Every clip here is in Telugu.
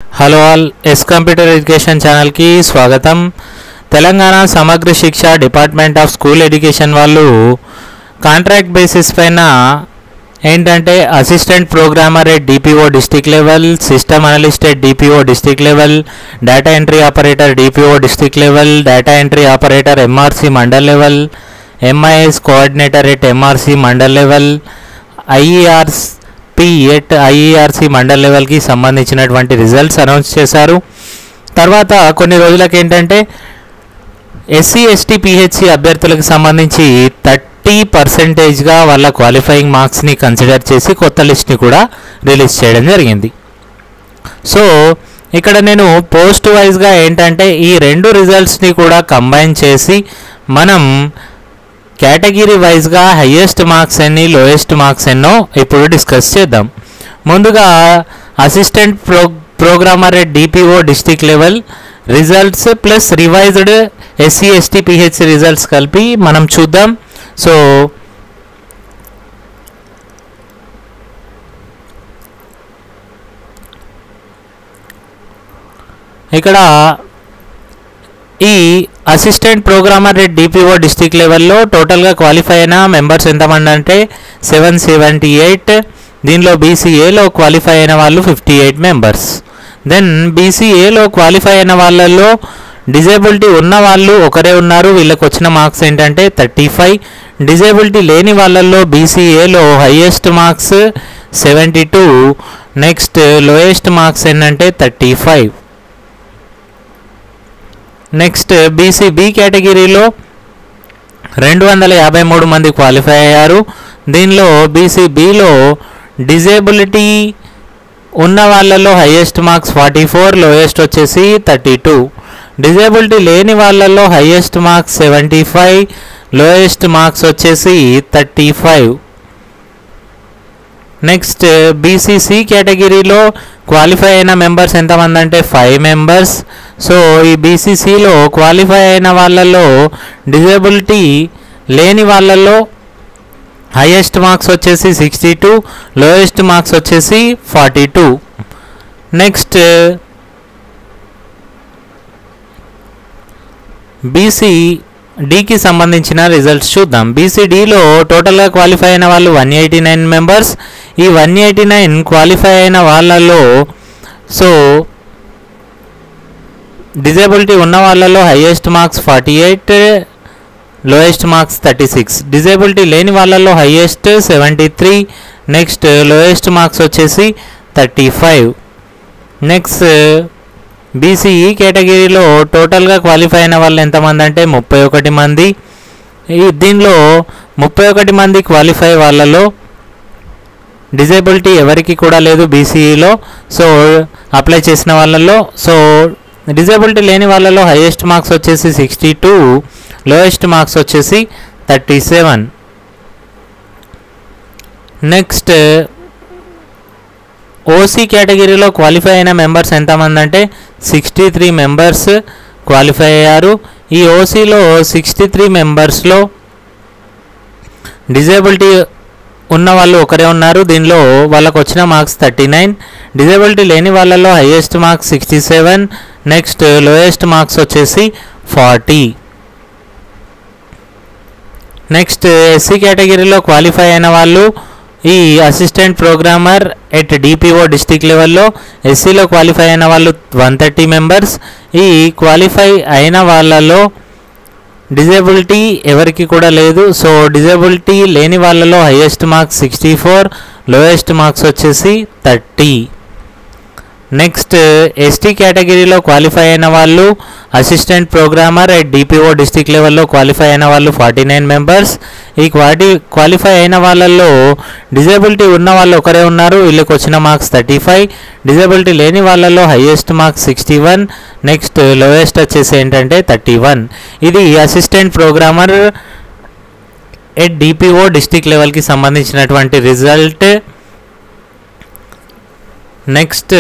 hello all S computer education ఛానల్కి స్వాగతం Telangana Samagra Shiksha department of school education వాళ్ళు కాంట్రాక్ట్ బేసిస్ పైన ఏంటంటే assistant programmer at DPO district level system analyst at DPO district level data entry operator DPO district level data entry operator MRC mandal level MIS coordinator at MRC mandal level IERS P at IERC mandal లెవెల్కి సంబంధించినటువంటి రిజల్ట్స్ అనౌన్స్ చేశారు తర్వాత కొన్ని రోజులకి ఏంటంటే ఎస్సీ ఎస్టీ పిహెచ్సి అభ్యర్థులకు సంబంధించి థర్టీ పర్సెంటేజ్గా వాళ్ళ క్వాలిఫైయింగ్ మార్క్స్ని కన్సిడర్ చేసి కొత్త లిస్ట్ని కూడా రిలీజ్ చేయడం జరిగింది సో ఇక్కడ నేను పోస్ట్ వైజ్గా ఏంటంటే ఈ రెండు రిజల్ట్స్ని కూడా కంబైన్ చేసి మనం కేటగిరీ వైజ్గా హయ్యెస్ట్ మార్క్స్ ఎన్ని లోయెస్ట్ మార్క్స్ ఎన్నో ఇప్పుడు డిస్కస్ చేద్దాం ముందుగా assistant pro programmer at DPO district level results plus revised SC ST PH results కలిపి మనం చూద్దాం సో ఇక్కడ ఈ assistant programmer at DPO district లెవెల్లో టోటల్గా క్వాలిఫై అయిన మెంబర్స్ ఎంతమంది అంటే సెవెన్ సెవెంటీ ఎయిట్ దీనిలో బీసీఏలో క్వాలిఫై అయిన వాళ్ళు ఫిఫ్టీ ఎయిట్ మెంబర్స్ దెన్ బీసీఏలో క్వాలిఫై అయిన వాళ్ళల్లో డిజేబిలిటీ ఉన్న వాళ్ళు ఒకరే ఉన్నారు వీళ్ళకి వచ్చిన మార్క్స్ ఏంటంటే థర్టీ ఫైవ్ డిజేబిలిటీ లేని వాళ్ళల్లో బీసీఏలో highest marks seventy two next lowest marks ఏంటంటే thirty five next BC B కేటగిరీలో రెండు వందల యాభై మూడు మంది క్వాలిఫై అయ్యారు దీనిలో బీసీ బిలో డిజేబిలిటీ ఉన్న వాళ్ళలో highest marks forty four lowest వచ్చేసి థర్టీ టూ డిజేబిలిటీ లేని వాళ్ళలో highest marks seventy five lowest marks వచ్చేసి థర్టీ ఫైవ్ నెక్స్ట్ బీసీసీ కేటగిరీలో క్వాలిఫై అయిన మెంబర్స్ ఎంతమంది అంటే ఫైవ్ మెంబర్స్ సో ఈ బీసీసీలో క్వాలిఫై అయిన వాళ్ళల్లో డిజేబిలిటీ లేని వాళ్ళల్లో హైయెస్ట్ మార్క్స్ వచ్చేసి సిక్స్టీ టూ లోయెస్ట్ మార్క్స్ వచ్చేసి ఫార్టీ టూ నెక్స్ట్ బీసీ డీకి సంబంధించిన రిజల్ట్స్ చూద్దాం బీసీడీలో టోటల్గా క్వాలిఫై అయిన వాళ్ళు వన్ ఎయిటీ నైన్ మెంబర్స్ ఈ వన్ ఎయిటీ నైన్ క్వాలిఫై అయిన వాళ్ళలో సో డిజేబిలిటీ ఉన్న వాళ్ళలో highest marks forty eight lowest marks thirty six disability లేని వాళ్ళలో highest seventy three next lowest marks వచ్చేసి థర్టీ ఫైవ్ నెక్స్ట్ బీసీఈ కేటగిరీలో టోటల్గా క్వాలిఫై అయిన వాళ్ళు ఎంతమంది అంటే ముప్పై ఒకటి మంది ఈ దీనిలో ముప్పై ఒకటి మంది క్వాలిఫై వాళ్ళలో డిజేబిలిటీ ఎవరికి కూడా లేదు బీసీఈలో సో అప్లై చేసిన వాళ్ళలో సో డిజేబిలిటీ లేని వాళ్ళలో హైయెస్ట్ మార్క్స్ వచ్చేసి సిక్స్టీ టూ లోయెస్ట్ మార్క్స్ వచ్చేసి థర్టీ సెవెన్ నెక్స్ట్ ఓసీ కేటగిరీలో క్వాలిఫై అయిన మెంబర్స్ ఎంతమంది అంటే సిక్స్టీ త్రీ మెంబర్స్ క్వాలిఫై అయ్యారు ఈ ఓసీలో సిక్స్టీ త్రీ మెంబర్స్లో డిజేబిలిటీ ఉన్న వాళ్ళు ఒకరే ఉన్నారు దీనిలో వాళ్ళకు వచ్చిన మార్క్స్ థర్టీ నైన్ డిజేబిలిటీ లేని వాళ్ళలో highest marks sixty seven next lowest marks వచ్చేసి ఫార్టీ నెక్స్ట్ ఎస్సీ కేటగిరీలో క్వాలిఫై అయిన వాళ్ళు ఈ assistant programmer at DPO district లెవెల్లో ఎస్సీలో క్వాలిఫై అయిన వాళ్ళు వన్ థర్టీ మెంబర్స్ ఈ క్వాలిఫై అయిన వాళ్ళలో డిజేబిలిటీ ఎవరికి కూడా లేదు సో డిజేబిలిటీ లేని వాళ్ళలో highest marks sixty four lowest marks వచ్చేసి థర్టీ నెక్స్ట్ ఎస్టీ కేటగిరీలో క్వాలిఫై అయిన వాళ్ళు assistant programmer at DPO district లెవెల్లో క్వాలిఫై అయిన వాళ్ళు ఫార్టీ నైన్ మెంబర్స్ ఈ క్వాటి క్వాలిఫై అయిన వాళ్ళల్లో డిజేబిలిటీ ఉన్న వాళ్ళు ఒకరే ఉన్నారు వీళ్ళకి వచ్చిన మార్క్స్ థర్టీ ఫైవ్ డిజేబిలిటీ లేని వాళ్ళలో highest marks sixty one next lowest వచ్చేసి ఏంటంటే థర్టీ వన్ ఇది assistant programmer at DPO district లెవెల్కి సంబంధించినటువంటి రిజల్ట్ నెక్స్ట్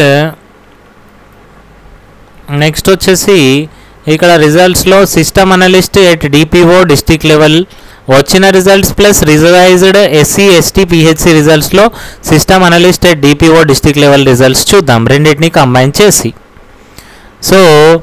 నెక్స్ట్ వచ్చేసి ఇక్కడ రిజల్ట్స్లో system analyst at DPO district level వచ్చిన results plus revised SC ST PHC రిజల్ట్స్లో system analyst at DPO district level results చూద్దాం రెండింటిని కంబైన్ చేసి సో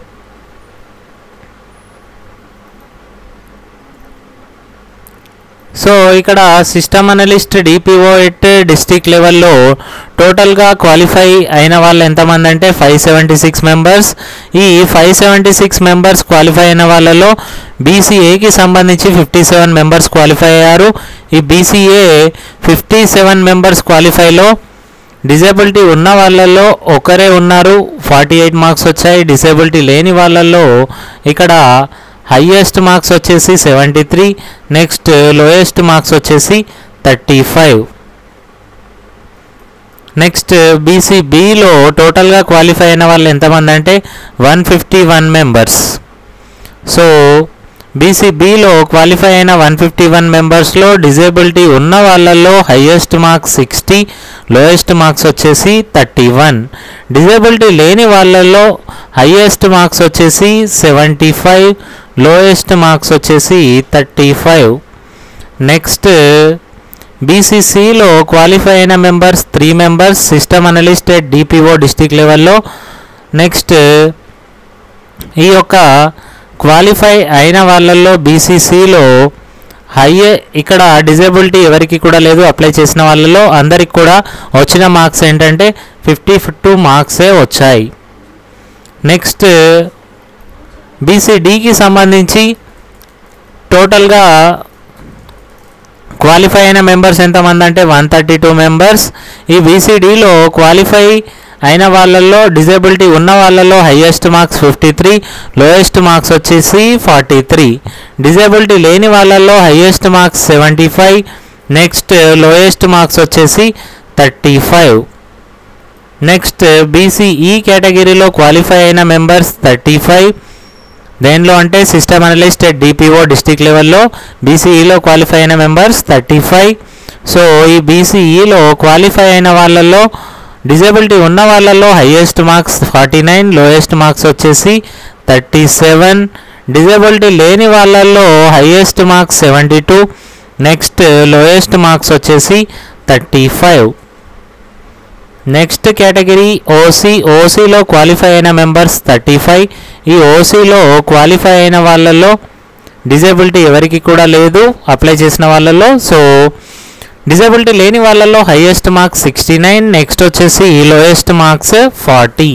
సో ఇక్కడ system analyst DPO at district లెవెల్లో టోటల్గా క్వాలిఫై అయిన వాళ్ళు ఎంతమంది అంటే ఫైవ్ సెవెంటీ సిక్స్ మెంబర్స్ ఈ five seventy six members qualify అయిన వాళ్ళలో బీసీఏకి సంబంధించి ఫిఫ్టీ సెవెన్ మెంబర్స్ క్వాలిఫై అయ్యారు ఈ బీసీఏ ఫిఫ్టీ సెవెన్ మెంబర్స్ క్వాలిఫైలో డిజేబిలిటీ ఉన్న వాళ్ళల్లో ఒకరే ఉన్నారు ఫార్టీ ఎయిట్ మార్క్స్ వచ్చాయి డిసేబిలిటీ లేని వాళ్ళల్లో ఇక్కడ హయ్యెస్ట్ మార్క్స్ వచ్చేసి seventy three next lowest marks వచ్చేసి థర్టీ ఫైవ్ నెక్స్ట్ బీసీ బిలో టోటల్గా క్వాలిఫై అయిన వాళ్ళు ఎంతమంది అంటే one fifty one members so BC బిలో క్వాలిఫై అయిన వన్ ఫిఫ్టీ వన్ మెంబర్స్లో డిజేబిలిటీ ఉన్న వాళ్ళల్లో highest marks sixty lowest marks వచ్చేసి థర్టీ వన్ డిజేబిలిటీ లేని వాళ్ళల్లో హయ్యెస్ట్ మార్క్స్ వచ్చేసి సెవెంటీ ఫైవ్ లోయెస్ట్ మార్క్స్ వచ్చేసి థర్టీ ఫైవ్ నెక్స్ట్ బీసీసీలో క్వాలిఫై అయిన members three members system analyst at DPO district లెవెల్లో నెక్స్ట్ ఈ యొక్క క్వాలిఫై అయిన వాళ్ళల్లో బీసీసీలో హై ఇక్కడ డిజేబిలిటీ ఎవరికి కూడా లేదు అప్లై చేసిన వాళ్ళలో అందరికి కూడా వచ్చిన మార్క్స్ ఏంటంటే ఫిఫ్టీ టూ మార్క్సే వచ్చాయి నెక్స్ట్ బీసీడీకి సంబంధించి టోటల్గా క్వాలిఫై అయిన మెంబర్స్ ఎంతమంది అంటే వన్ థర్టీ టూ మెంబర్స్ ఈ బీసీడీలో క్వాలిఫై అయిన వాళ్ళల్లో డిజేబిలిటీ ఉన్న వాళ్ళల్లో highest marks fifty three lowest marks వచ్చేసి ఫార్టీ త్రీ డిజేబిలిటీ లేని వాళ్ళల్లో highest marks seventy five next lowest marks వచ్చేసి థర్టీ ఫైవ్ నెక్స్ట్ బీసీఈ కేటగిరీలో క్వాలిఫై అయిన మెంబర్స్ థర్టీ ఫైవ్ దేనిలో అంటే system analyst at DPO district లెవెల్లో బీసీఈలో క్వాలిఫై అయిన మెంబర్స్ థర్టీ ఫైవ్ సో ఈ బీసీఈలో క్వాలిఫై అయిన వాళ్ళల్లో డిజేబిలిటీ ఉన్న వాళ్ళల్లో highest marks forty nine lowest marks వచ్చేసి థర్టీ సెవెన్ డిజేబిలిటీ లేని వాళ్ళల్లో highest marks seventy two next lowest marks వచ్చేసి thirty five next category OC ఓసీలో క్వాలిఫై అయిన మెంబర్స్ థర్టీ ఫైవ్ ఈ ఓసీలో క్వాలిఫై అయిన వాళ్ళల్లో డిజేబిలిటీ ఎవరికి కూడా లేదు అప్లై చేసిన వాళ్ళల్లో సో డిజేబిలిటీ లేని వాళ్ళల్లో highest marks sixty nine next వచ్చేసి lowest marks forty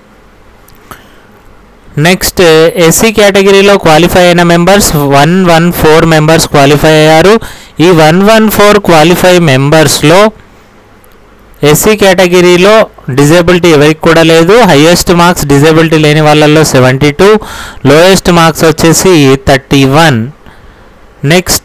next SC కేటగిరీలో క్వాలిఫై అయిన members one one four members qualify అయ్యారు ఈ వన్ వన్ ఫోర్ క్వాలిఫై మెంబర్స్లో ఎస్సీ కేటగిరీలో డిజేబిలిటీ ఎవరికి కూడా లేదు హయ్యెస్ట్ మార్క్స్ డిజేబిలిటీ లేని వాళ్ళల్లో సెవెంటీ టూ లోయెస్ట్ మార్క్స్ వచ్చేసి థర్టీ వన్ నెక్స్ట్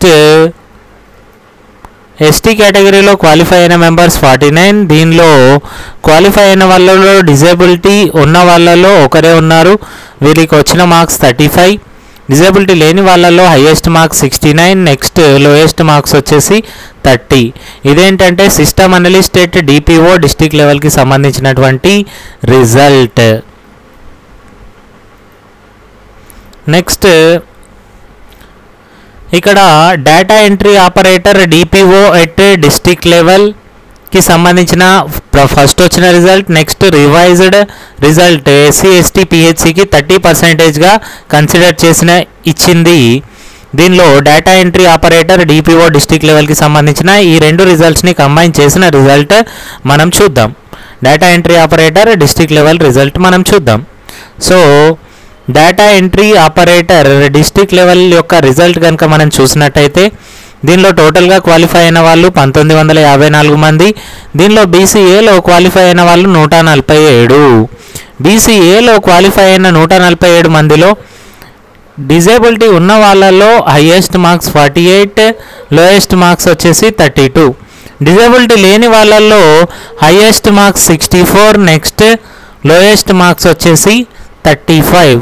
ఎస్టీ కేటగిరీలో క్వాలిఫై అయిన మెంబర్స్ ఫార్టీ నైన్ దీనిలో క్వాలిఫై అయిన వాళ్ళలో డిజేబిలిటీ ఉన్న వాళ్ళలో ఒకరే ఉన్నారు వీరికి వచ్చిన మార్క్స్ థర్టీ ఫైవ్ డిజేబిలిటీ లేని వాళ్ళలో highest marks sixty nine next lowest marks వచ్చేసి థర్టీ ఇదేంటంటే system analyst at DPO district లెవెల్కి సంబంధించినటువంటి రిజల్ట్ నెక్స్ట్ ఇక్కడ data entry operator DPO at district level కి సంబంధించిన ఫస్ట్ వచ్చిన result next revised result SC ST పిహెచ్సికి థర్టీ పర్సెంటేజ్గా కన్సిడర్ చేసిన ఇచ్చింది దీనిలో data entry operator DPO district లెవెల్కి సంబంధించిన ఈ రెండు రిజల్ట్స్ని కంబైన్ చేసిన రిజల్ట్ మనం చూద్దాం data entry operator district level result మనం చూద్దాం so data entry operator district level యొక్క రిజల్ట్ కనుక మనం చూసినట్టయితే దీనిలో టోటల్గా క్వాలిఫై అయిన వాళ్ళు పంతొమ్మిది వందల యాభై నాలుగు మంది దీనిలో బీసీఏలో క్వాలిఫై అయిన వాళ్ళు నూట నలభై ఏడు బీసీఏలో క్వాలిఫై అయిన నూట నలభై ఏడు మందిలో డిజేబిలిటీ ఉన్న వాళ్ళల్లో highest marks forty eight lowest marks వచ్చేసి థర్టీ టూ డిజేబిలిటీ లేని వాళ్ళల్లో highest marks sixty four next lowest marks వచ్చేసి థర్టీ ఫైవ్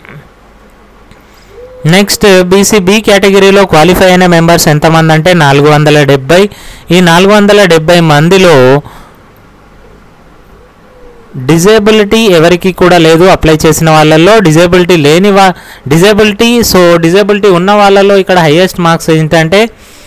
నెక్స్ట్ బీసీబీ కేటగిరీలో క్వాలిఫై అయిన మెంబర్స్ ఎంతమంది అంటే నాలుగు వందల డెబ్బై ఈ నాలుగు వందల డెబ్బై మందిలో డిజేబిలిటీ ఎవరికి కూడా లేదు అప్లై చేసిన వాళ్ళల్లో డిజేబిలిటీ లేని వా డిజేబిలిటీ సో డిజేబిలిటీ ఉన్న వాళ్ళలో ఇక్కడ హైయెస్ట్ మార్క్స్ ఏంటంటే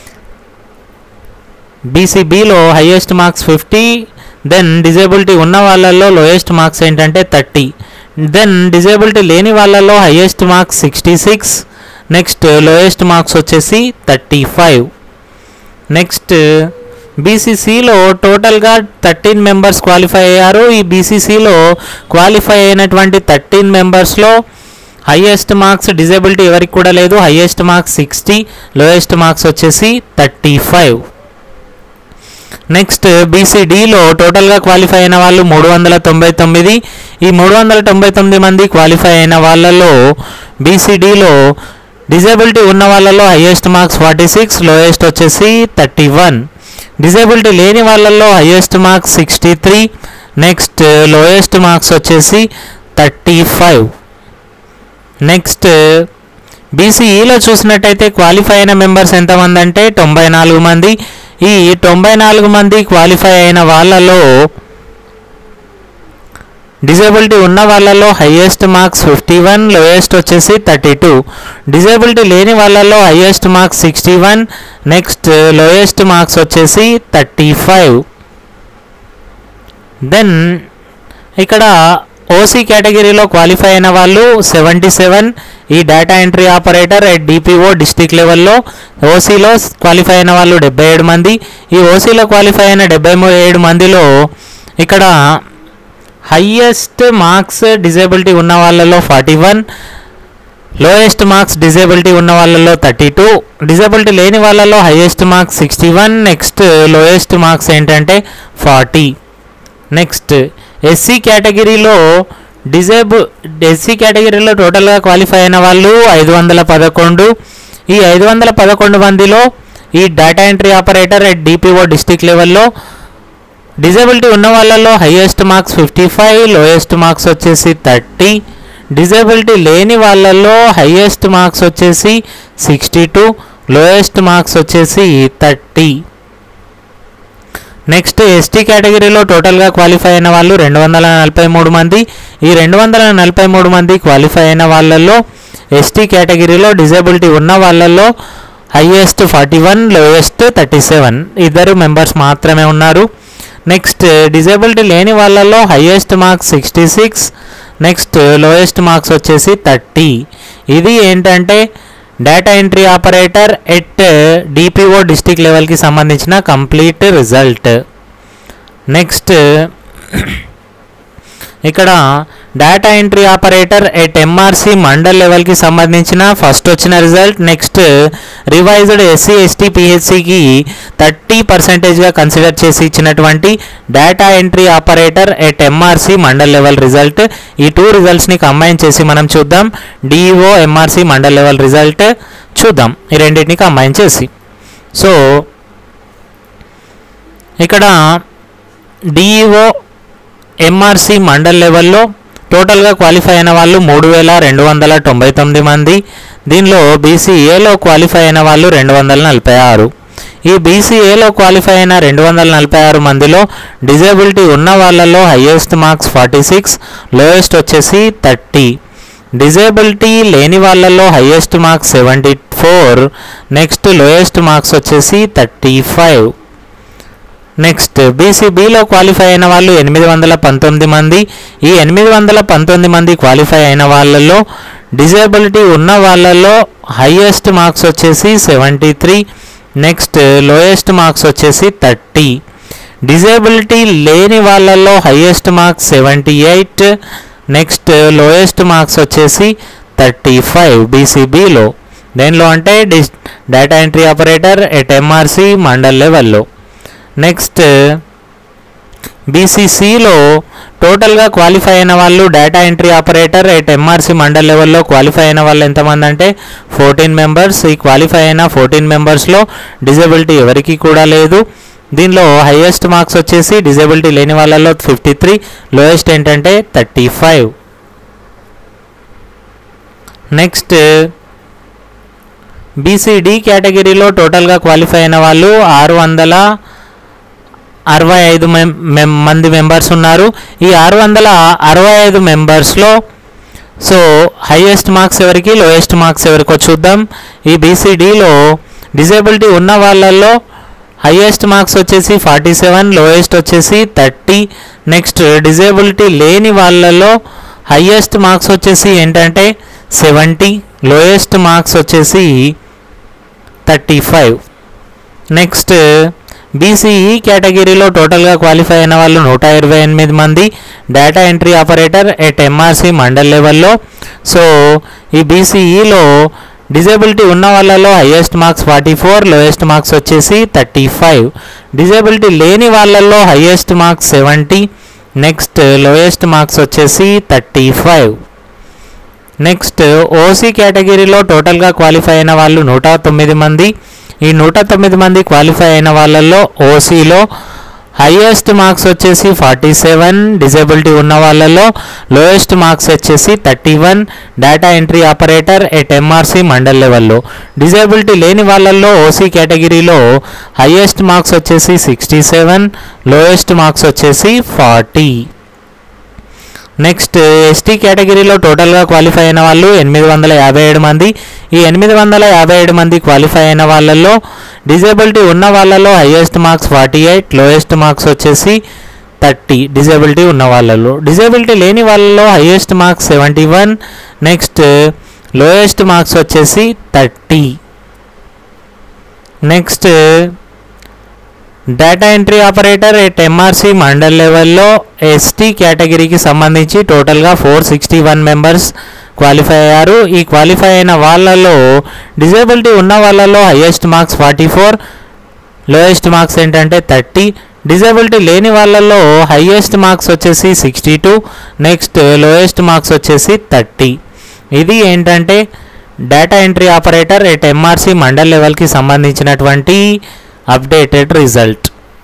బీసీబీలో highest marks fifty then disability ఉన్న వాళ్ళల్లో లోయెస్ట్ మార్క్స్ ఏంటంటే థర్టీ దెన్ డిజేబిలిటీ లేని వాళ్ళల్లో highest marks sixty six next lowest marks వచ్చేసి థర్టీ ఫైవ్ నెక్స్ట్ బీసీసీలో టోటల్గా థర్టీన్ మెంబర్స్ క్వాలిఫై అయ్యారు ఈ బీసీసీలో క్వాలిఫై అయినటువంటి థర్టీన్ మెంబర్స్లో హైయెస్ట్ మార్క్స్ డిజేబిలిటీ ఎవరికి కూడా లేదు highest marks sixty lowest marks వచ్చేసి థర్టీ ఫైవ్ నెక్స్ట్ బీసీడీలో టోటల్గా క్వాలిఫై అయిన వాళ్ళు మూడు వందల తొంభై తొమ్మిది ఈ మూడు వందల తొంభై తొమ్మిది మంది క్వాలిఫై అయిన వాళ్ళలో బీసీడీలో డిజేబిలిటీ ఉన్న వాళ్ళలో highest marks forty six lowest వచ్చేసి థర్టీ వన్ డిజేబిలిటీ లేని వాళ్ళల్లో highest marks sixty three next lowest marks వచ్చేసి థర్టీ ఫైవ్ నెక్స్ట్ బీసీఈలో చూసినట్టయితే క్వాలిఫై అయిన మెంబర్స్ ఎంతమంది అంటే తొంభై నాలుగు మంది ఈ తొంభై నాలుగు మంది క్వాలిఫై అయిన వాళ్ళలో డిజేబిలిటీ ఉన్న వాళ్ళలో highest marks fifty one lowest వచ్చేసి థర్టీ టూ డిజేబిలిటీ లేని వాళ్ళలో highest marks sixty one next lowest marks వచ్చేసి థర్టీ ఫైవ్ దెన్ ఇక్కడ ఓసీ కేటగిరీలో క్వాలిఫై అయిన వాళ్ళు సెవెంటీ సెవెన్ ఈ data entry operator at DPO district లెవెల్లో ఓసీలో క్వాలిఫై అయిన వాళ్ళు డెబ్బై ఏడు మంది ఈ ఓసీలో క్వాలిఫై అయిన డెబ్బై ఏడు మందిలో ఇక్కడ హయ్యెస్ట్ మార్క్స్ డిజేబిలిటీ ఉన్న వాళ్ళలో forty one lowest marks disability ఉన్న వాళ్ళలో థర్టీ టూ డిజేబిలిటీ లేని వాళ్ళలో highest marks sixty one next lowest marks ఏంటంటే ఫార్టీ నెక్స్ట్ ఎస్సీ కేటగిరీలో డిజేబుల్ ఎస్సీ కేటగిరీలో టోటల్గా క్వాలిఫై అయిన వాళ్ళు ఐదు వందల పదకొండు ఈ ఐదు వందల పదకొండు మందిలో ఈ data entry operator at DPO district లెవెల్లో డిజేబిలిటీ ఉన్న వాళ్ళలో highest marks fifty five lowest marks వచ్చేసి థర్టీ డిజేబిలిటీ లేని వాళ్ళల్లో హైయెస్ట్ మార్క్స్ వచ్చేసి సిక్స్టీ టూ లోయెస్ట్ మార్క్స్ వచ్చేసి థర్టీ నెక్స్ట్ ఎస్టీ కేటగిరీలో టోటల్గా క్వాలిఫై అయిన వాళ్ళు రెండు వందల నలభై మూడు మంది ఈ రెండు వందల నలభై మూడు మంది క్వాలిఫై అయిన వాళ్ళల్లో ఎస్టీ కేటగిరీలో డిజేబిలిటీ ఉన్న వాళ్ళల్లో highest forty one lowest thirty seven ఇద్దరు మెంబర్స్ మాత్రమే ఉన్నారు నెక్స్ట్ డిజేబిలిటీ లేని వాళ్ళల్లో highest marks sixty six next lowest marks వచ్చేసి థర్టీ ఇది ఏంటంటే data entry operator at DPO district లెవెల్కి సంబంధించిన కంప్లీట్ రిజల్ట్ నెక్స్ట్ ఇక్కడ data entry operator at MRC mandal లెవెల్కి సంబంధించిన ఫస్ట్ వచ్చిన result next revised SC ST పిహెచ్సికి థర్టీ పర్సెంటేజ్గా కన్సిడర్ చేసి ఇచ్చినటువంటి data entry operator at MRC mandal level result ఈ టూ రిజల్ట్స్ని కంబైన్ చేసి మనం చూద్దాం DEO MRC mandal level result చూద్దాం ఈ రెండింటిని కంబైన్ చేసి సో ఇక్కడ డిఈఓ ఎంఆర్సి మండల్ లెవెల్లో టోటల్గా క్వాలిఫై అయిన వాళ్ళు మూడు వేల రెండు వందల తొంభై తొమ్మిది మంది దీనిలో బీసీఏలో క్వాలిఫై అయిన వాళ్ళు రెండు వందల నలభై ఆరు ఈ బీసీఏలో క్వాలిఫై అయిన రెండు వందల నలభై ఆరు మందిలో డిజేబిలిటీ ఉన్న వాళ్ళలో highest marks forty six lowest వచ్చేసి థర్టీ డిజేబిలిటీ లేని వాళ్ళలో highest marks seventy four next lowest marks వచ్చేసి థర్టీ ఫైవ్ నెక్స్ట్ బీసీబీలో క్వాలిఫై అయిన వాళ్ళు ఎనిమిది వందల పంతొమ్మిది మంది ఈ ఎనిమిది వందల పంతొమ్మిది మంది క్వాలిఫై అయిన వాళ్ళలో డిజేబిలిటీ ఉన్న వాళ్ళలో హైయెస్ట్ మార్క్స్ వచ్చేసి seventy three next lowest marks వచ్చేసి థర్టీ డిజేబిలిటీ లేని వాళ్ళల్లో highest marks seventy eight next lowest marks వచ్చేసి థర్టీ ఫైవ్ బీసీబీలో దేనిలో అంటే this data entry operator at MRC mandal లెవెల్లో నెక్స్ట్ బీసీసీలో టోటల్గా క్వాలిఫై అయిన వాళ్ళు data entry operator at MRC mandal లెవెల్లో క్వాలిఫై అయిన వాళ్ళు ఎంతమంది అంటే ఫోర్టీన్ మెంబర్స్ ఈ క్వాలిఫై అయిన ఫోర్టీన్ మెంబర్స్లో డిజబిలిటీ ఎవరికి కూడా లేదు దీనిలో హైయెస్ట్ మార్క్స్ వచ్చేసి డిజబిలిటీ లేని వాళ్ళలో ఫిఫ్టీ త్రీ లోయెస్ట్ ఏంటంటే థర్టీ ఫైవ్ నెక్స్ట్ బీసీడీ కేటగిరీలో టోటల్గా క్వాలిఫై అయిన వాళ్ళు ఆరు వందల అరవై ఐదు మెం మెం మంది మెంబర్స్ ఉన్నారు ఈ ఆరు వందల అరవై ఐదు మెంబర్స్లో సో హైయెస్ట్ మార్క్స్ ఎవరికి లోయెస్ట్ మార్క్స్ ఎవరికో చూద్దాం ఈ బీసీడీలో డిజేబిలిటీ ఉన్న వాళ్ళల్లో హైయెస్ట్ మార్క్స్ వచ్చేసి ఫార్టీ సెవెన్ లోయెస్ట్ వచ్చేసి థర్టీ నెక్స్ట్ డిజేబిలిటీ లేని వాళ్ళలో హైయెస్ట్ మార్క్స్ వచ్చేసి ఏంటంటే సెవెంటీ లోయెస్ట్ మార్క్స్ వచ్చేసి థర్టీ ఫైవ్ నెక్స్ట్ బీసీఈ కేటగిరీలో టోటల్గా క్వాలిఫై అయిన వాళ్ళు నూట ఇరవై ఎనిమిది మంది data entry operator at MRC mandal లెవెల్లో సో ఈ బీసీఈలో డిజేబిలిటీ ఉన్న వాళ్ళలో highest marks forty four lowest marks వచ్చేసి థర్టీ ఫైవ్ డిజేబిలిటీ లేని వాళ్ళల్లో highest marks seventy next lowest marks వచ్చేసి థర్టీ ఫైవ్ నెక్స్ట్ ఓసీ కేటగిరీలో టోటల్గా క్వాలిఫై అయిన వాళ్ళు నూట తొమ్మిది మంది ఈ నూట తొమ్మిది మంది క్వాలిఫై అయిన వాళ్ళల్లో ఓసీలో హైయెస్ట్ మార్క్స్ వచ్చేసి ఫార్టీ సెవెన్ డిజేబిలిటీ ఉన్న వాళ్ళలో లోయెస్ట్ మార్క్స్ వచ్చేసి thirty one data entry operator at MRC mandal లెవెల్లో డిజేబిలిటీ లేని వాళ్ళల్లో ఓసీ కేటగిరీలో హైయెస్ట్ మార్క్స్ వచ్చేసి సిక్స్టీ సెవెన్ లోయెస్ట్ మార్క్స్ వచ్చేసి ఫార్టీ నెక్స్ట్ ఎస్టీ కేటగిరీలో టోటల్గా క్వాలిఫై అయిన వాళ్ళు ఎనిమిది వందల యాభై ఏడు మంది ఈ ఎనిమిది వందల యాభై ఏడు మంది క్వాలిఫై అయిన వాళ్ళల్లో డిజేబిలిటీ ఉన్న వాళ్ళలో highest marks forty eight lowest marks వచ్చేసి థర్టీ డిజేబిలిటీ ఉన్న వాళ్ళలో డిజేబిలిటీ లేని వాళ్ళలో highest marks seventy one next lowest marks వచ్చేసి thirty next data entry operator at MRC mandal లెవెల్లో ఎస్టీ కేటగిరీకి సంబంధించి టోటల్గా four sixty one members qualify అయ్యారు ఈ క్వాలిఫై అయిన వాళ్ళలో డిజేబిలిటీ ఉన్న వాళ్ళలో highest marks forty four lowest marks ఏంటంటే థర్టీ డిజేబిలిటీ లేని వాళ్ళల్లో హైయెస్ట్ మార్క్స్ వచ్చేసి sixty two next lowest marks వచ్చేసి థర్టీ ఇది ఏంటంటే data entry operator at MRC mandal లెవెల్కి సంబంధించినటువంటి అప్డేటెడ్ రిజల్ట్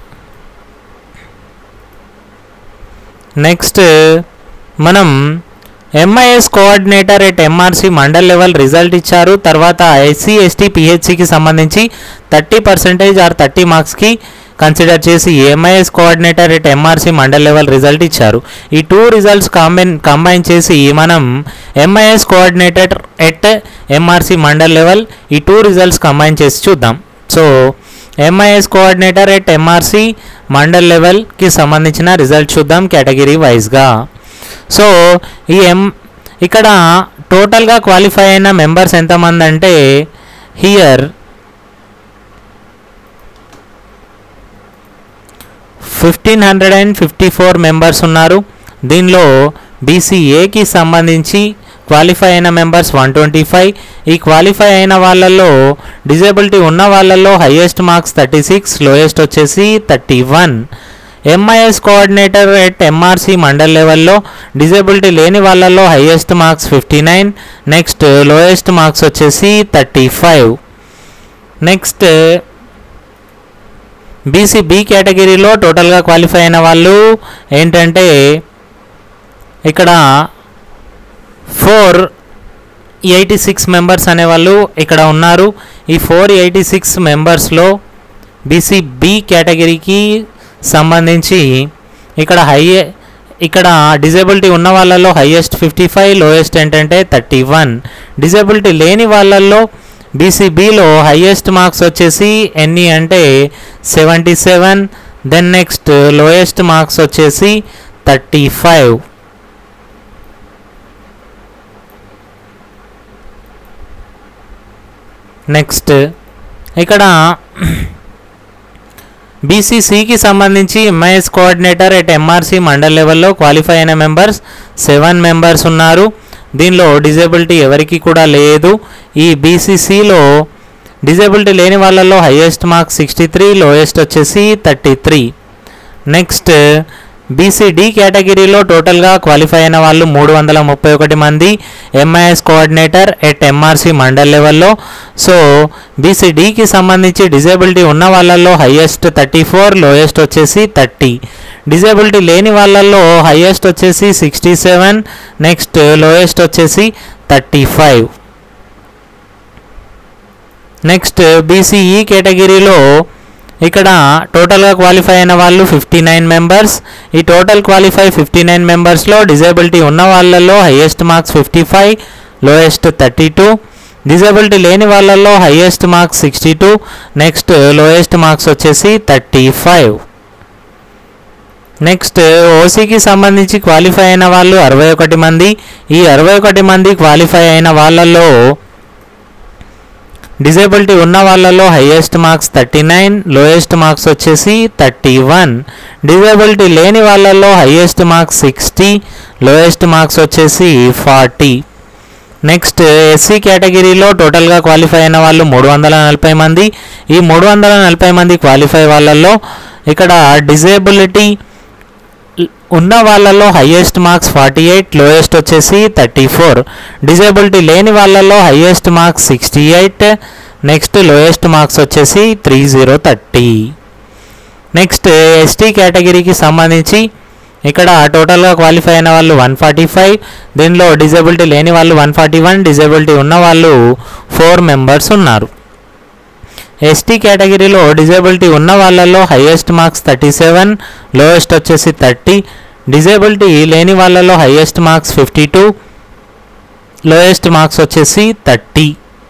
నెక్స్ట్ మనం MIS coordinator at MRC mandal level result ఇచ్చారు తర్వాత ఎస్సీ ఎస్టీ పిహెచ్సికి సంబంధించి థర్టీ పర్సెంటేజ్ ఆర్ థర్టీ మార్క్స్కి కన్సిడర్ చేసి MIS coordinator at MRC mandal level result ఇచ్చారు ఈ టూ రిజల్ట్స్ కాంబైన్ కంబైన్ చేసి మనం MIS coordinator at MRC mandal level ఈ టూ రిజల్ట్స్ కంబైన్ చేసి చూద్దాం so MIS coordinator at MRC mandal లెవెల్కి సంబంధించిన రిజల్ట్ చూద్దాం కేటగిరీ వైజ్గా సో ఈ ఎం ఇక్కడ టోటల్గా క్వాలిఫై అయిన మెంబర్స్ ఎంతమంది అంటే here fifteen hundred and fifty four members ఉన్నారు దీనిలో బీసీఏకి సంబంధించి క్వాలిఫై అయిన మెంబర్స్ వన్ ట్వంటీ ఫైవ్ ఈ క్వాలిఫై అయిన వాళ్ళల్లో డిజేబిలిటీ ఉన్న వాళ్ళల్లో highest marks thirty six lowest వచ్చేసి thirty one MIS coordinator at MRC mandal లెవెల్లో డిజేబిలిటీ లేని వాళ్ళల్లో highest marks fifty nine next lowest marks వచ్చేసి thirty five next BC B కేటగిరీలో టోటల్గా క్వాలిఫై అయిన వాళ్ళు ఏంటంటే ఇక్కడ ఫోర్ ఎయిటీ సిక్స్ మెంబర్స్ అనేవాళ్ళు ఇక్కడ ఉన్నారు ఈ ఫోర్ ఎయిటీ సిక్స్ మెంబర్స్లో బీసీ బి కేటగిరీకి సంబంధించి ఇక్కడ హై ఇక్కడ డిజేబిలిటీ ఉన్న వాళ్ళల్లో హైయెస్ట్ ఫిఫ్టీ ఫైవ్ లోయెస్ట్ ఏంటంటే థర్టీ వన్ డిజేబిలిటీ లేని వాళ్ళల్లో బీసీబీలో హైయెస్ట్ మార్క్స్ వచ్చేసి ఎన్ని అంటే seventy seven then next lowest marks వచ్చేసి థర్టీ ఫైవ్ నెక్స్ట్ ఇక్కడ బీసీసీకి సంబంధించి MIS coordinator at MRC mandal లెవెల్లో క్వాలిఫై అయిన మెంబర్స్ సెవెన్ మెంబర్స్ ఉన్నారు దీనిలో డిజేబిలిటీ ఎవరికి కూడా లేదు ఈ బీసీసీలో డిజేబిలిటీ లేని వాళ్ళల్లో highest marks sixty three lowest వచ్చేసి థర్టీ త్రీ నెక్స్ట్ బీసీడీ కేటగిరీలో టోటల్గా క్వాలిఫై అయిన వాళ్ళు మూడు వందల ముప్పై ఒకటి మంది MIS coordinator at MRC mandal లెవెల్లో సో బీసీడీకి సంబంధించి డిజేబిలిటీ ఉన్న వాళ్ళల్లో హైయెస్ట్ థర్టీ ఫోర్ లోయెస్ట్ వచ్చేసి థర్టీ డిజేబిలిటీ లేని వాళ్ళల్లో హైయెస్ట్ వచ్చేసి సిక్స్టీ సెవెన్ నెక్స్ట్ లోయెస్ట్ వచ్చేసి థర్టీ ఫైవ్ నెక్స్ట్ బీసీఈ కేటగిరీలో ఇక్కడ టోటల్గా క్వాలిఫై అయిన వాళ్ళు ఫిఫ్టీ నైన్ మెంబర్స్ ఈ టోటల్ క్వాలిఫై ఫిఫ్టీ నైన్ మెంబర్స్లో డిజేబిలిటీ ఉన్న వాళ్ళల్లో highest marks fifty five lowest thirty two disability లేని వాళ్ళల్లో highest marks sixty two next lowest marks వచ్చేసి థర్టీ ఫైవ్ నెక్స్ట్ ఓసీకి సంబంధించి క్వాలిఫై అయిన వాళ్ళు అరవై ఒకటి మంది ఈ అరవై ఒకటి మంది క్వాలిఫై అయిన వాళ్ళల్లో డిజేబిలిటీ ఉన్న వాళ్ళలో highest marks thirty nine lowest marks వచ్చేసి థర్టీ వన్ డిజేబిలిటీ లేని వాళ్ళల్లో highest marks sixty lowest marks వచ్చేసి ఫార్టీ నెక్స్ట్ ఎస్సీ కేటగిరీలో టోటల్గా క్వాలిఫై అయిన వాళ్ళు మూడు వందల నలభై మంది ఈ మూడు వందల నలభై మంది క్వాలిఫై వాళ్ళల్లో ఇక్కడ డిజేబిలిటీ ఉన్న వాళ్ళల్లో highest marks forty eight lowest వచ్చేసి థర్టీ ఫోర్ డిజేబిలిటీ లేని వాళ్ళల్లో highest marks sixty eight next lowest marks వచ్చేసి three zero thirty next ST కేటగిరీకి సంబంధించి ఇక్కడ టోటల్గా క్వాలిఫై అయిన వాళ్ళు వన్ ఫార్టీ ఫైవ్ దీనిలో డిజేబిలిటీ లేని వాళ్ళు వన్ ఫార్టీ వన్ డిజేబిలిటీ ఉన్న వాళ్ళు ఫోర్ మెంబర్స్ ఉన్నారు ఎస్టీ కేటగిరీలో డిజేబిలిటీ ఉన్న వాళ్ళల్లో highest marks thirty seven lowest వచ్చేసి థర్టీ డిజేబిలిటీ లేని వాళ్ళలో highest marks fifty two lowest marks వచ్చేసి థర్టీ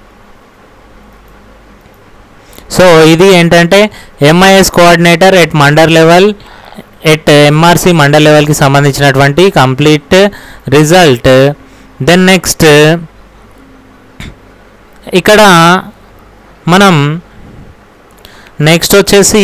సో ఇది ఏంటంటే MIS coordinator at mandal level at MRC mandal లెవెల్కి సంబంధించినటువంటి కంప్లీట్ రిజల్ట్ దెన్ నెక్స్ట్ ఇక్కడ మనం నెక్స్ట్ వచ్చేసి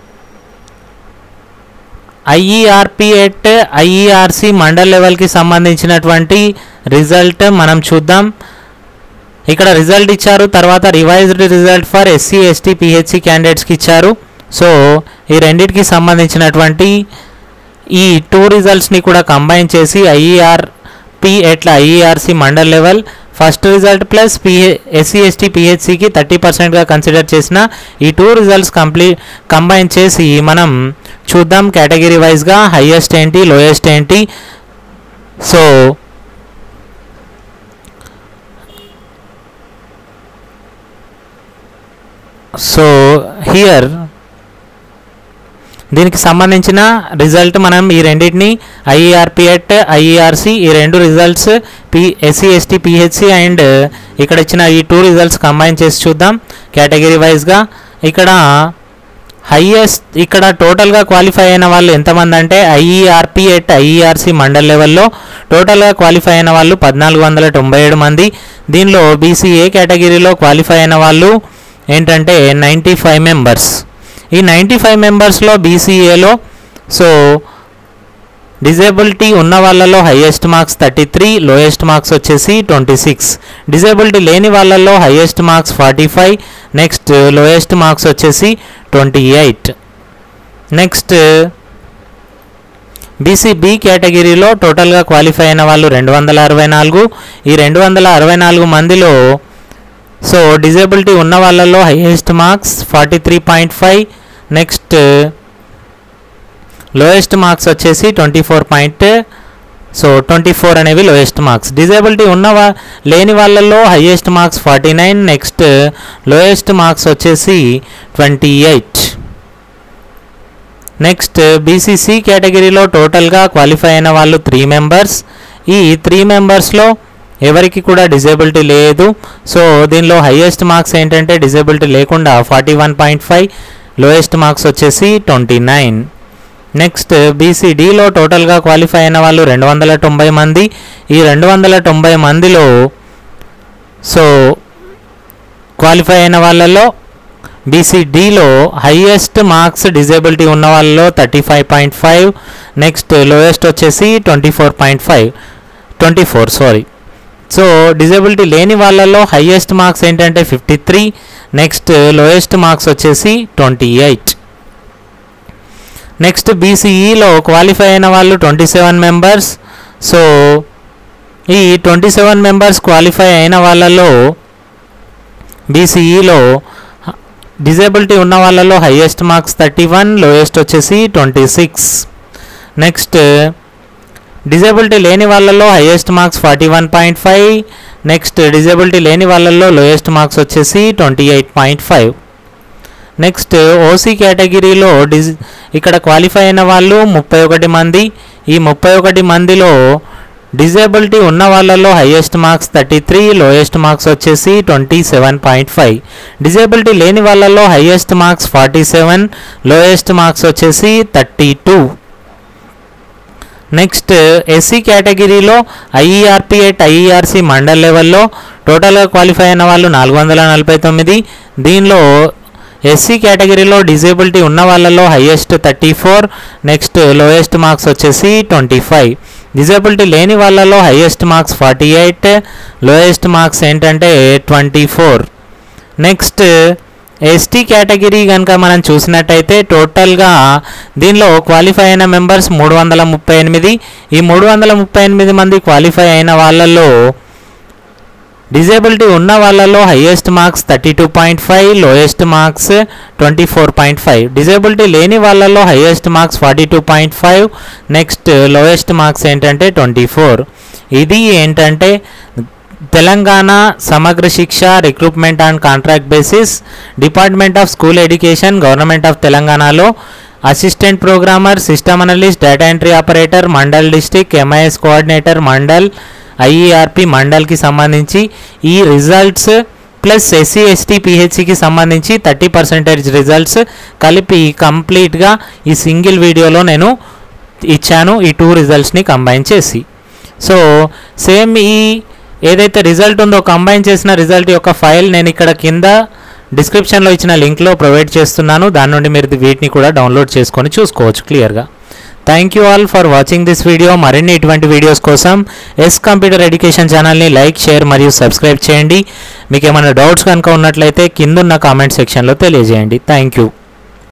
ఐఈఆర్పి ఎట్ ఐఈఆర్సి మండల్ లెవెల్కి సంబంధించినటువంటి రిజల్ట్ మనం చూద్దాం ఇక్కడ రిజల్ట్ ఇచ్చారు తర్వాత revised result for SC ST PHC క్యాండిడేట్స్కి ఇచ్చారు సో ఈ రెండింటికి సంబంధించినటువంటి ఈ టూ రిజల్ట్స్ని కూడా కంబైన్ చేసి ఐఈఆర్ పి ఎట్లా IERC mandal level first result plus పిహె ఎస్సీ ఎస్టీ పిహెచ్సికి థర్టీ పర్సెంట్గా కన్సిడర్ చేసిన ఈ టూ రిజల్ట్స్ కంప్లీట్ కంబైన్ చేసి మనం చూద్దాం కేటగిరీ వైజ్గా హయ్యెస్ట్ ఏంటి లోయెస్ట్ ఏంటి సో సో హియర్ దీనికి సంబంధించిన రిజల్ట్ మనం ఈ రెండింటిని ఐఈఆర్పిఎట్ ఐఈఆర్సి ఈ రెండు results P SC ST PHC and ఇక్కడ ఇచ్చిన ఈ టూ రిజల్ట్స్ కంబైన్ చేసి చూద్దాం కేటగిరీ వైజ్గా ఇక్కడ హైయెస్ట్ ఇక్కడ టోటల్గా క్వాలిఫై అయిన వాళ్ళు ఎంతమంది అంటే ఐఈఆర్పి ఎట్ ఐఈఆర్సి మండల్ లెవెల్లో టోటల్గా క్వాలిఫై అయిన వాళ్ళు పద్నాలుగు వందల తొంభై ఏడు మంది దీనిలో బీసీఏ కేటగిరీలో క్వాలిఫై అయిన వాళ్ళు ఏంటంటే నైంటీ ఫైవ్ మెంబర్స్ ఈ నైంటీ ఫైవ్ మెంబర్స్లో బీసీఏలో సో డిజేబిలిటీ ఉన్న వాళ్ళలో highest marks thirty three lowest marks వచ్చేసి ట్వంటీ సిక్స్ డిజేబిలిటీ లేని వాళ్ళల్లో highest marks forty five next lowest marks వచ్చేసి ట్వంటీ ఎయిట్ నెక్స్ట్ బీసీబీ కేటగిరీలో టోటల్గా క్వాలిఫై అయిన వాళ్ళు రెండు వందల అరవై నాలుగు ఈ రెండు వందల అరవై నాలుగు మందిలో సో డిజేబిలిటీ ఉన్న వాళ్ళలో highest marks forty three point five next lowest marks వచ్చేసి twenty four point so twenty four అనేవి లోయెస్ట్ మార్క్స్ డిజేబిలిటీ ఉన్న వా లేని వాళ్ళల్లో highest marks forty nine next lowest marks వచ్చేసి ట్వంటీ ఎయిట్ నెక్స్ట్ బీసీసీ కేటగిరీలో టోటల్గా క్వాలిఫై అయిన వాళ్ళు త్రీ మెంబర్స్ ఈ త్రీ మెంబర్స్లో ఎవరికి కూడా డిజేబిలిటీ లేదు సో దీనిలో హైయెస్ట్ మార్క్స్ ఏంటంటే డిజేబిలిటీ లేకుండా forty one point five lowest marks వచ్చేసి ట్వంటీ నైన్ నెక్స్ట్ బీసీడీలో టోటల్గా క్వాలిఫై అయిన వాళ్ళు రెండు వందల తొంభై మంది ఈ రెండు వందల తొంభై మందిలో సో క్వాలిఫై అయిన వాళ్ళలో బీసీడీలో హైయెస్ట్ మార్క్స్ డిజేబిలిటీ ఉన్న వాళ్ళలో thirty five point five next lowest వచ్చేసి twenty four point five twenty four sorry so disability లేని వాళ్ళలో హైయెస్ట్ మార్క్స్ ఏంటంటే fifty three next lowest marks వచ్చేసి ట్వంటీ ఎయిట్ నెక్స్ట్ బీసీఈలో క్వాలిఫై అయిన వాళ్ళు ట్వంటీ సెవెన్ మెంబర్స్ సో ఈ ట్వంటీ సెవెన్ మెంబర్స్ క్వాలిఫై అయిన వాళ్ళలో బీసీఈలో డిజేబిలిటీ ఉన్న వాళ్ళలో highest marks thirty one lowest వచ్చేసి ట్వంటీ సిక్స్ నెక్స్ట్ డిజేబిలిటీ లేని వాళ్ళలో highest marks forty one point five next disability లేని వాళ్ళల్లో లోయెస్ట్ మార్క్స్ వచ్చేసి twenty eight point five next OC కేటగిరీలో డిజ్ ఇక్కడ క్వాలిఫై అయిన వాళ్ళు ముప్పై ఒకటి మంది ఈ ముప్పై ఒకటి మందిలో డిజేబిలిటీ ఉన్న వాళ్ళలో highest marks thirty three lowest marks వచ్చేసి twenty seven point five disability లేని వాళ్ళలో highest marks forty seven lowest marks వచ్చేసి థర్టీ టూ నెక్స్ట్ ఎస్సీ కేటగిరీలో ఐఈఆర్పి ఎట్ ఐఈఆర్సి మండల్ లెవెల్లో టోటల్గా క్వాలిఫై అయిన వాళ్ళు నాలుగు వందల నలభై తొమ్మిది దీనిలో ఎస్సీ కేటగిరీలో డిజేబిలిటీ ఉన్న వాళ్ళలో highest thirty four next lowest marks వచ్చేసి ట్వంటీ ఫైవ్ డిజేబిలిటీ లేని వాళ్ళలో highest marks forty eight lowest marks ఏంటంటే twenty four next ST category కనుక మనం చూసినట్టయితే టోటల్గా దీనిలో క్వాలిఫై అయిన మెంబర్స్ మూడు వందల ముప్పై ఎనిమిది ఈ మూడు వందల ముప్పై ఎనిమిది మంది క్వాలిఫై అయిన వాళ్ళల్లో డిజేబిలిటీ ఉన్న వాళ్ళలో highest marks thirty two point five lowest marks twenty four point five disability లేని వాళ్ళలో highest marks forty two point five next lowest marks ఏంటంటే ట్వంటీ ఫోర్ ఇది ఏంటంటే Telangana Samagra Shiksha recruitment and contract basis department of school education government of తెలంగాణలో assistant programmer system analyst data entry operator mandal district MIS coordinator mandal IERP మండల్కి సంబంధించి ఈ రిజల్ట్స్ ప్లస్ ఎస్సీ ఎస్టీ పిహెచ్సికి సంబంధించి థర్టీ పర్సెంటేజ్ రిజల్ట్స్ కలిపి కంప్లీట్గా ఈ సింగిల్ వీడియోలో నేను ఇచ్చాను ఈ టూ రిజల్ట్స్ని కంబైన్ చేసి సో సేమ్ ఈ ఏదైతే రిజల్ట్ ఉందో కంబైన్ చేసిన రిజల్ట్ యొక్క ఫైల్ నేను ఇక్కడ కింద డిస్క్రిప్షన్లో ఇచ్చిన లింక్లో ప్రొవైడ్ చేస్తున్నాను దాని నుండి మీరు వీటిని కూడా డౌన్లోడ్ చేసుకొని చూసుకోవచ్చు క్లియర్గా thank you all for watching this video మరిన్ని ఇటువంటి వీడియోస్ కోసం ఎస్ కంప్యూటర్ ఎడ్యుకేషన్ ఛానల్ని లైక్ షేర్ మరియు సబ్స్క్రైబ్ చేయండి మీకు ఏమైనా డౌట్స్ కనుక ఉన్నట్లయితే కిందున్న కామెంట్ సెక్షన్లో తెలియజేయండి థ్యాంక్ యూ